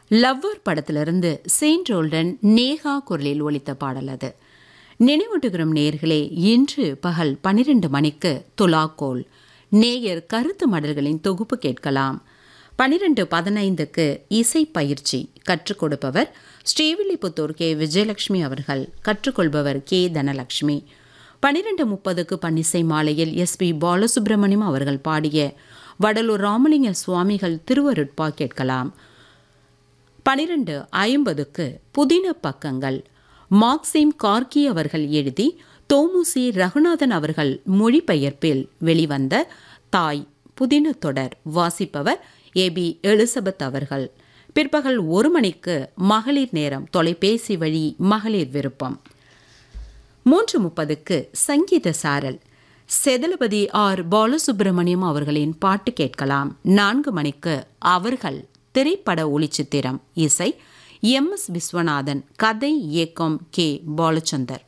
lover படத்திலிருந்து Saint Roldan Neha குரலில் ஒலித்த பாடல் அது நினைவூட்டுகிறோம் நேர்களே இன்று பகல் பன்னிரண்டு மணிக்கு துலாக்கோல் நேயர் கருத்து மடல்களின் தொகுப்பு கேட்கலாம் பனிரெண்டு பதினைந்துக்கு இசை பயிற்சி கற்றுக் கொடுப்பவர் ஸ்ரீவில்லிபுத்தூர் கே விஜயலட்சுமி அவர்கள் கற்றுக்கொள்பவர் கே தனலட்சுமி பனிரெண்டு முப்பதுக்கு பன்னிசை மாலையில் எஸ் பி பாலசுப்ரமணியம் அவர்கள் பாடிய வடலூர் ராமலிங்க சுவாமிகள் திருவருட்பா கேட்கலாம் பனிரெண்டு ஐம்பதுக்கு புதின பக்கங்கள் மார்க்சிம் கார்கி அவர்கள் எழுதி தோமுசி ரகுநாதன் அவர்கள் மொழிபெயர்ப்பில் வெளிவந்த தாய் புதின தொடர் வாசிப்பவர் ஏ பி எலிசபெத் அவர்கள் பிற்பகல் ஒரு மணிக்கு மகளிர் நேரம் தொலைபேசி வழி மகளிர் விருப்பம் மூன்று முப்பதுக்கு சங்கீத சாரல் செதலபதி ஆர் பாலசுப்ரமணியம் அவர்களின் பாட்டு கேட்கலாம் நான்கு மணிக்கு அவர்கள் திரைப்பட ஒளிச்சித்திரம் இசை எம் எஸ் விஸ்வநாதன் கதை இயக்கம் கே பாலச்சந்தர்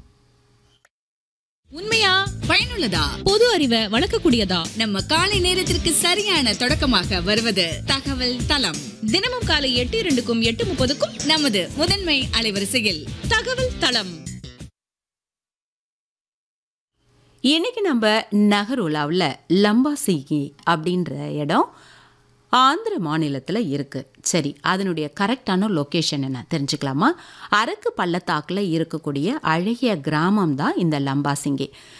உண்மையா பயனுள்ளதா பொது அறிவை வளர்க்கக்கூடியதா நம்ம காலை நேரத்திற்கு சரியான தொடக்கமாக வருவது தகவல் தளம் தினமும் காலை எட்டு இரண்டுக்கும் எட்டு முப்பதுக்கும் நமது முதன்மை அலைவரிசையில் தகவல் தளம் இன்னைக்கு நம்ம நகருலாவில் லம்பாசிகி அப்படின்ற இடம் ஆந்திர மாநிலத்தில் இருக்குது சரி அதனுடைய கரெக்டான லொக்கேஷன் என்ன தெரிஞ்சுக்கலாமா அரக்கு பள்ளத்தாக்கில் இருக்கக்கூடிய அழகிய கிராமம் தான் இந்த லம்பாசிங்கி